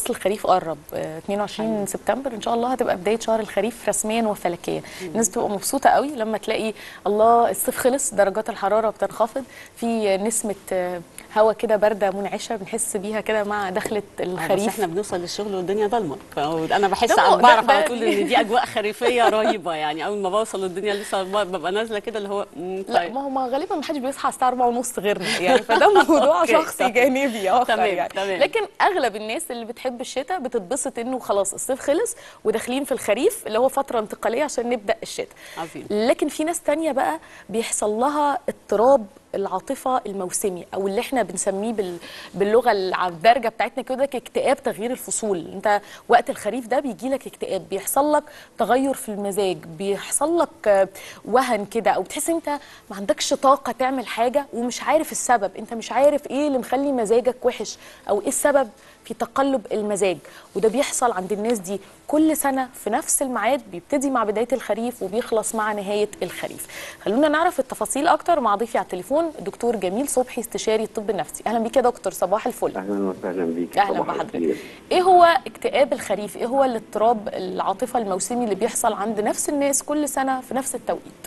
الخريف قرب آه، 22 سبتمبر ان شاء الله هتبقى بدايه شهر الخريف رسميا وفلكيا الناس بتبقى مبسوطه قوي لما تلاقي الله الصيف خلص درجات الحراره بتنخفض في نسمه آه، هواء كده بارده منعشه بنحس بيها كده مع دخله بس الخريف احنا بنوصل للشغل والدنيا ضلمه فانا بحس ده- أنا بعرف ده- على ده- طول ان دي اجواء خريفيه رهيبه يعني اول ما بوصل الدنيا لسه ببقى نازله كده اللي هو مم، لا طيب ما هو ما غالبا ما حدش بيصحى الساعه 4 ونص غيرنا يعني فده موضوع أوكي، شخصي تمام. جانبي اخر تمام، يعني تمام. لكن اغلب الناس اللي بتحب الشتاء بتتبسط انه خلاص الصيف خلص وداخلين في الخريف اللي هو فتره انتقاليه عشان نبدا الشتاء عظيم لكن في ناس تانية بقى بيحصل لها اضطراب العاطفة الموسمي أو اللي احنا بنسميه بال... باللغة الع- الدارجة بتاعتنا كده اكتئاب تغيير الفصول انت وقت الخريف ده بيجي لك اكتئاب بيحصل لك تغير في المزاج بيحصل لك آه، وهن كده أو بتحس انت ما عندكش طاقة تعمل حاجة ومش عارف السبب انت مش عارف ايه اللي مخلي مزاجك وحش أو ايه السبب في تقلب المزاج وده بيحصل عند الناس دي كل سنة في نفس الميعاد بيبتدي مع بداية الخريف وبيخلص مع نهاية الخريف خلونا نعرف التفاصيل أكتر مع ضيفي على التليفون الدكتور جميل صبحي استشاري الطب النفسي أهلا بيك يا دكتور صباح الفل اهلا وسهلا بيك أهلا صباح بحضرتك الخير. إيه هو اكتئاب الخريف إيه هو الاضطراب العاطفة الموسمي اللي بيحصل عند نفس الناس كل سنة في نفس التوقيت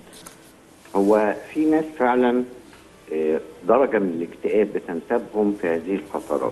هو في ناس فعلا آه، درجه من الاكتئاب بتنتابهم في هذه الفترات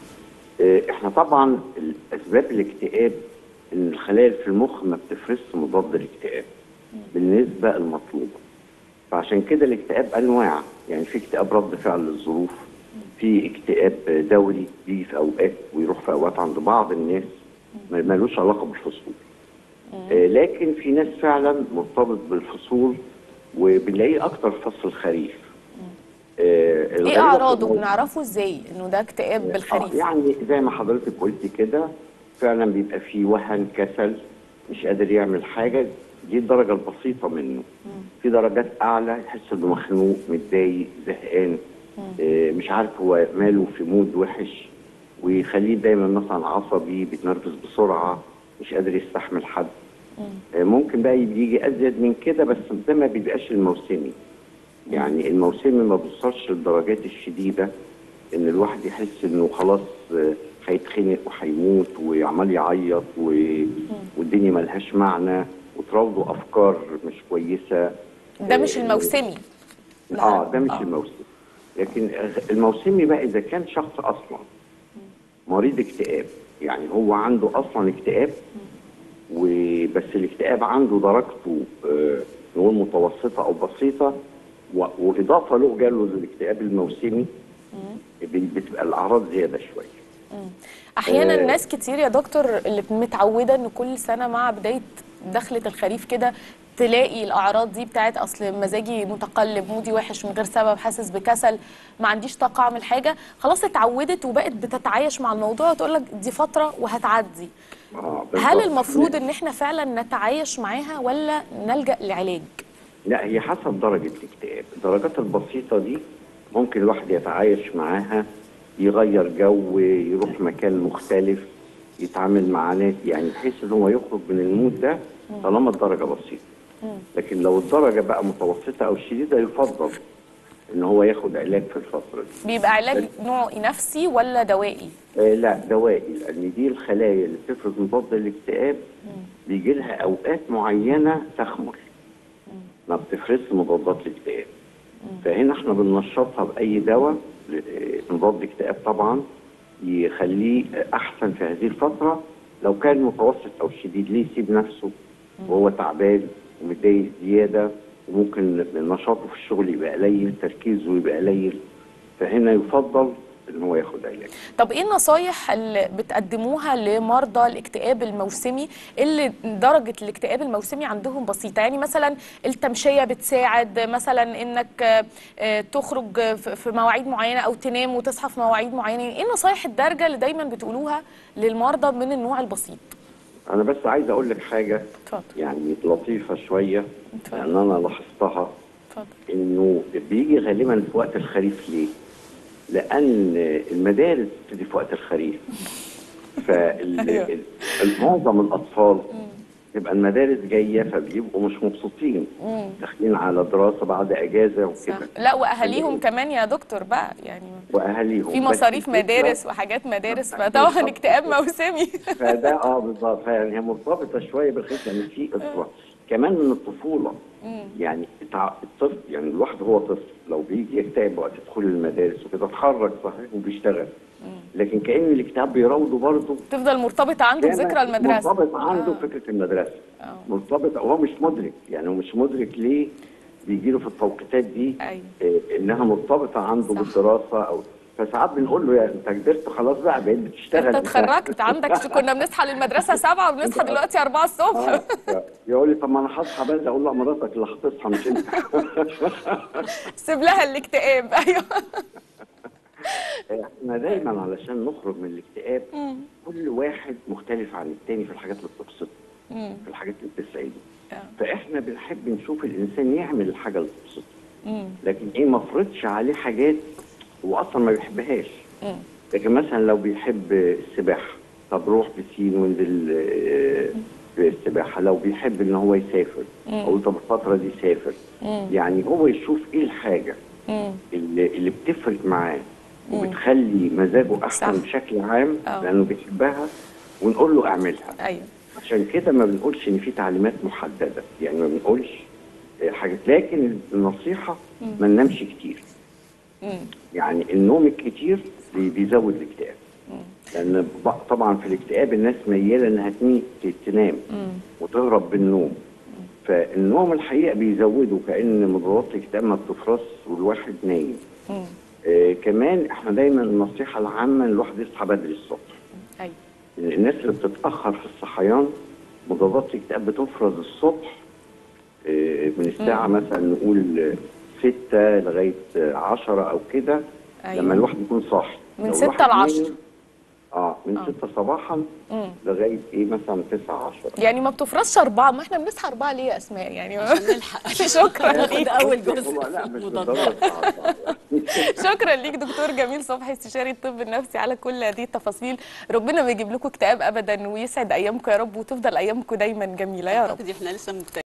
آه، احنا طبعا اسباب الاكتئاب ان الخلايا اللي في المخ ما بتفرزش مضاد الاكتئاب بالنسبه المطلوبه فعشان كده الاكتئاب انواع يعني في اكتئاب رد فعل للظروف في اكتئاب دوري بيجي في اوقات ويروح في اوقات عند بعض الناس ما- ملوش علاقه بالفصول آه، لكن في ناس فعلا مرتبط بالفصول وبنلاقيه اكتر في فصل الخريف آه، إيه الغريبة في أعراضه الموضوع- بنعرفه إزاي إنه ده اكتئاب آه، بالخريف يعني زي ما حضرتك قلتي كده فعلا بيبقى فيه وهن كسل مش قادر يعمل حاجه دي الدرجه البسيطه منه في درجات اعلى يحس انه مخنوق متضايق زهقان آه، مش عارف هو ماله في مود وحش ويخليه دايما مثلا عصبي بيتنرفز بسرعه مش قادر يستحمل حد آه، ممكن بقى يجي ازيد من كده بس ده ما بيبقاش الموسمي يعني الموسمي ما بيوصلش للدرجات الشديده ان الواحد يحس انه خلاص آه، هيتخنق وهيموت وعمال يعيط و... والدنيا ملهاش معنى وتراوده افكار مش كويسه ده مش آه، الموسمي اه ده مش آه. الموسمي لكن الموسمي بقى اذا كان شخص اصلا مريض اكتئاب يعني هو عنده اصلا اكتئاب وبس الاكتئاب عنده درجته آه، نقول متوسطه او بسيطه و- واضافه له جاله الاكتئاب الموسمي بي- بتبقى الاعراض زياده شويه احيانا آه. ناس كتير يا دكتور اللي متعوده ان كل سنه مع بدايه دخله الخريف كده تلاقي الاعراض دي بتاعت اصل مزاجي متقلب مودي وحش من غير سبب حاسس بكسل ما عنديش طاقه اعمل حاجه خلاص اتعودت وبقت بتتعايش مع الموضوع وتقول لك دي فتره وهتعدي آه هل بالظبط. المفروض ان احنا فعلا نتعايش معاها ولا نلجا لعلاج لا هي حسب درجة الاكتئاب الدرجات البسيطة دي ممكن الواحد يتعايش معاها يغير جو يروح مكان مختلف يتعامل مع ناس يعني بحيث ان هو يخرج من المود ده طالما الدرجة بسيطة لكن لو الدرجة بقى متوسطة او شديدة يفضل ان هو ياخد علاج في الفترة دي بيبقى علاج نوعه نفسي ولا دوائي آه لا دوائي لان دي الخلايا اللي بتفرز مضاد الاكتئاب بيجي لها اوقات معينه تخمل ما بتفرزش مضادات الاكتئاب فهنا احنا بننشطها باي دواء آه، مضاد اكتئاب طبعا يخليه احسن في هذه الفتره لو كان متوسط او شديد ليه يسيب نفسه وهو تعبان ومتضايق زياده وممكن نشاطه في الشغل يبقى قليل تركيزه يبقى قليل فهنا يفضل ان هو ياخد علاج طب ايه النصايح اللي بتقدموها لمرضى الاكتئاب الموسمي اللي درجة الاكتئاب الموسمي عندهم بسيطة يعني مثلا التمشية بتساعد مثلا انك آه، آه، تخرج في في مواعيد معينة او تنام وتصحى في مواعيد معينة ايه النصايح الدارجة اللي دايما بتقولوها للمرضى من النوع البسيط انا بس عايز اقول لك حاجه اتفضل يعني لطيفه شويه اتفضل. لان انا لاحظتها اتفضل انه بيجي غالبا في وقت الخريف ليه؟ لان المدارس بتبتدي في وقت الخريف أيوة. فمعظم الاطفال تبقى المدارس جايه فبيبقوا مش مبسوطين داخلين على دراسه بعد اجازه صح. وكده لا واهاليهم كمان يا دكتور بقى يعني واهاليهم في بس مصاريف الفكرة- مدارس وحاجات مدارس فطبعا بالظبط. اكتئاب موسمي فده اه بالظبط يعني هي مرتبطه شويه بالخيط يعني في اطلاق كمان من الطفوله يعني التع- الطفل يعني الواحد هو طفل لو بيجي يكتئب وقت يدخل المدارس وكده اتخرج صحيح وبيشتغل لكن كان الاكتئاب بيراوده برضه تفضل مرتبطه عنده كان بذكرى المدرسه مرتبط عنده فكره المدرسه مرتبط وهو مش مدرك يعني هو مش مدرك ليه بيجي له في التوقيتات دي أيوة. آه، انها مرتبطه عنده صح. بالدراسه او فساعات بنقول له يا انت كبرت خلاص بقى بقيت بتشتغل انت اتخرجت عندك كنا بنصحى للمدرسه سبعة وبنصحى دلوقتي أربعة الصبح آه، ف- يقول لي طب ما انا هصحى بدري اقول له مراتك اللي هتصحى مش انت سيب لها الاكتئاب ايوه احنا دايما علشان نخرج من الاكتئاب كل واحد مختلف عن التاني في الحاجات اللي بتبسطه في الحاجات اللي بتسعده فاحنا بنحب نشوف الانسان يعمل الحاجه اللي بتبسطه لكن ايه ما افرضش عليه حاجات هو اصلا ما بيحبهاش لكن مثلا لو بيحب السباحه طب روح بسين وانزل آه، في السباحه لو بيحب ان هو يسافر اقول طب الفتره دي سافر يعني هو يشوف ايه الحاجه اللي, اللي بتفرق معاه وبتخلي مزاجه صح. احسن بشكل عام آه. لانه بيحبها ونقول له اعملها ايوه عشان كده ما بنقولش ان في تعليمات محدده يعني ما بنقولش آه، حاجات لكن النصيحه ما ننامش كتير يعني النوم الكتير بي- بيزود الاكتئاب لان ب- طبعا في الاكتئاب الناس مياله انها تني- تنام وتهرب بالنوم فالنوم الحقيقه بيزوده كان مضادات الاكتئاب ما بتفرز والواحد نايم آه كمان احنا دايما النصيحه العامه ان الواحد يصحى بدري الصبح ايوه الناس اللي بتتاخر في الصحيان مضادات الاكتئاب بتفرز الصبح آه، من الساعه مثلا نقول 6 لغايه 10 او كده أيوة. لما الواحد يكون صاحي من لو 6 الواحد ل 10. نايم- اه من 6 صباحا لغايه ايه مثلا 9 10 يعني ما بتفرزش أربعة ما احنا بنصحى أربعة ليه يا أسماء يعني نلحق شكرا ناخد ليك اول جزء هو لا مش مضاد. بالضروره الساعة 10. شكرا ليك دكتور جميل صبحي استشاري الطب النفسي على كل هذه التفاصيل ربنا ما يجيب لكم اكتئاب ابدا ويسعد ايامكم يا رب وتفضل ايامكم دايما جميله يا رب اعتقد احنا لسه مبتدئين